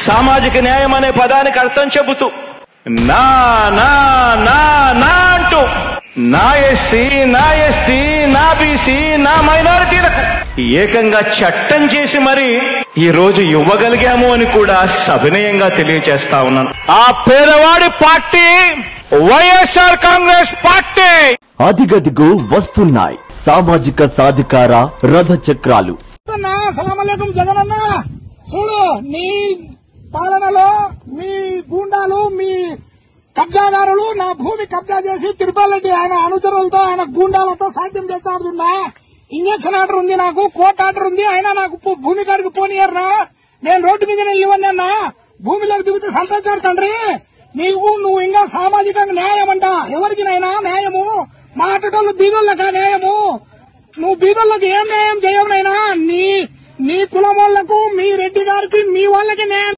సామాజిక న్యాయం అనే పదానికి అర్థం చెబుతూ నా నా నా నా అంటూ నా ఎస్సీ నా ఎస్టీ నా బీసీ నా మైనారిటీలకు ఏకంగా చట్టం చేసి మరి ఈ రోజు ఇవ్వగలిగాము అని కూడా సవినయంగా తెలియజేస్తా ఉన్నాను ఆ పేదవాడి పార్టీ వైఎస్ఆర్ కాంగ్రెస్ పార్టీ అదిగదిగో వస్తున్నాయి సామాజిక సాధికార రథ చక్రాలు అన్నా సలామలేకం జగనన్న చూడు నీ పాలనలో మీ గూండాలు మీ కబ్జాదారులు నా భూమి కబ్జా చేసి తిరుపతి ఆయన అనుచరులతో ఆయన గూండాలతో సాధ్యం చేస్తాడున్నా ఇంజక్షన్ ఆర్డర్ ఉంది నాకు కోర్టు ఆర్డర్ ఉంది ఆయన నాకు భూ- భూమి కాడికి పోనీయర్నా నేను రోడ్డు మీద ఇవ్వండి అన్నా భూమిలోకి దిగితే సంతోషారు తండ్రి నీవు నువ్వు ఇంకా సామాజికంగా న్యాయం అంట ఎవరికి నైనా న్యాయము మాటటోళ్ళు బీదోళ్ళకా న్యాయము నువ్వు బీదోళ్ళకి ఏం న్యాయం చేయవునైనా నీ నీ కులమోళ్లకు మీ రెడ్డి గారికి మీ వాళ్ళకి న్యాయం